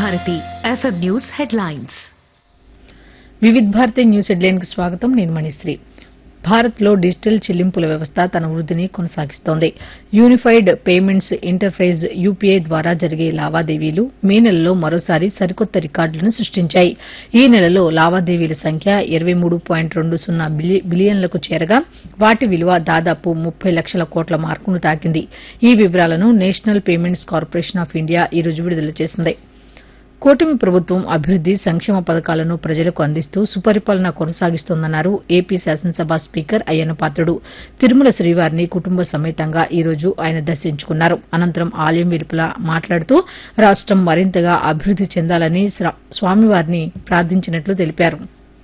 Bharati FM news headlines Vividh Bharati news headline కి స్వాగతం నేను మణిశ్రీ భారత్ లో డిజిటల్ చెల్లింపుల వ్యవస్థ తన వృద్ధిని కొనసాగిస్తోంది యూనిఫైడ్ పేమెంట్స్ ఇంటర్ఫేస్ యూపీఐ ద్వారా జరిగే లావాదేవీలు మే నెలలో మరోసారి సరికొత్త రికార్డులను సృష్టించాయి ఈ నెలలో లావాదేవీల సంఖ్య ఇరవై మూడు పాయింట్ రెండు సున్నా బిలియన్లకు చేరగా వాటి విలువ దాదాపు ముప్పై లక్షల కోట్ల మార్కును తాకింది ఈ వివరాలను National Payments Corporation of India ఈ రోజు విడుదల చేసింది కూటమి ప్రభుత్వం అభివృద్ది సంక్షేమ పథకాలను ప్రజలకు అందిస్తూ సుపరిపాలన కొనసాగిస్తోందన్నారు ఏపీ శాసనసభ స్పీకర్ అయ్యన్న పాత్రుడు తిరుమల శ్రీవారిని కుటుంబ సమేతంగా ఈ రోజు ఆయన దర్శించుకున్నారు అనంతరం ఆలయం వెలుపల మాట్లాడుతూ రాష్టం మరింతగా అభివృద్ది చెందాలని స్రా- స్వామివారిని ప్రార్థించినట్లు తెలిపారు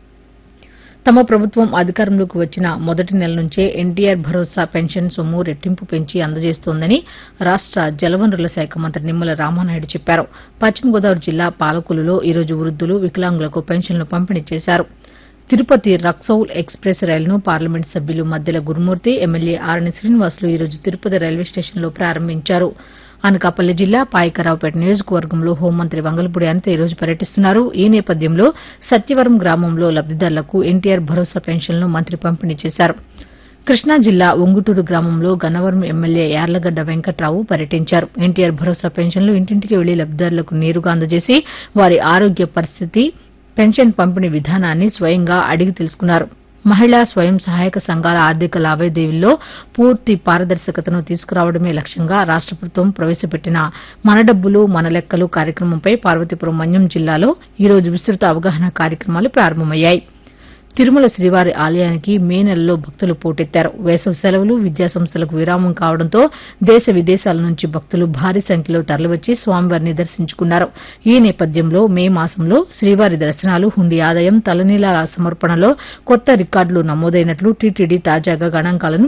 తమ ప్రభుత్వం అధికారంలోకి వచ్చిన మొదటి నెల నుంచే ఎన్టీఆర్ భరోసా పెన్షన్ సొమ్ము రెట్టింపు పెంచి అందజేస్తోందని రాష్ట జలవనరుల శాఖ మంత్రి నిమ్మల రామానాయుడు చెప్పారు పశ్చిమ గోదావరి జిల్లా పాలకులలో ఈ రోజు వృద్దులు వికలాంగులకు పెన్షన్లు పంపిణీ చేశారు తిరుపతి రక్సౌల్ ఎక్స్ప్రెస్ రైలును పార్లమెంట్ సభ్యులు మద్దెల గురుమూర్తి ఎమ్మెల్యే ఆరణి శ్రీనివాసులు ఈ రోజు తిరుపతి రైల్వే స్టేషన్లో ప్రారంభించారు అనకాపల్లి జిల్లా పాయకరావుపేట నియోజకవర్గంలో హోంమంత్రి వంగలపూడి అనిత ఈ రోజు పర్యటిస్తున్నారు ఈ నేపథ్యంలో సత్యవరం గ్రామంలో లబ్దిదారులకు ఎన్టీఆర్ భరోసా పెన్షన్లను మంత్రి పంపిణీ చేశారు కృష్ణా జిల్లా ఒంగుటూరు గ్రామంలో గన్నవరం ఎమ్మెల్యే యార్లగడ్డ వెంకట్రావు పర్యటించారు ఎన్టీఆర్ భరోసా పెన్షన్లు ఇంటింటికి వెళ్లి లబ్దిదారులకు నేరుగా అందజేసి వారి ఆరోగ్య పరిస్థితి పెన్షన్ పంపిణీ విధానాన్ని స్వయంగా అడిగి తెలుసుకున్నారు మహిళా స్వయం సహాయక సంఘాల ఆర్థిక లావాదేవీల్లో పూర్తి పారదర్శకతను తీసుకురావడమే లక్ష్యంగా రాష్ట ప్రభుత్వం ప్రవేశపెట్టిన మన డబ్బులు మన లెక్కలు కార్యక్రమంపై పార్వతీపురం మన్యం జిల్లాలో ఈ రోజు విస్తృత అవగాహన కార్యక్రమాలు ప్రారంభమయ్యాయి తిరుమల శ్రీవారి ఆలయానికి మే నెలలో భక్తులు పోటెత్తారు వేసవి సెలవులు విద్యాసంస్థలకు విరామం కావడంతో దేశ విదేశాల నుంచి భక్తులు భారీ సంఖ్యలో తరలివచ్చి స్వామివారిని దర్శించుకున్నారు ఈ నేపథ్యంలో మే మాసంలో శ్రీవారి దర్శనాలు హుండీ ఆదాయం తలనీలాల సమర్పణలో కొత్త రికార్డులు నమోదైనట్లు టీటీడీ తాజాగా గణాంకాలను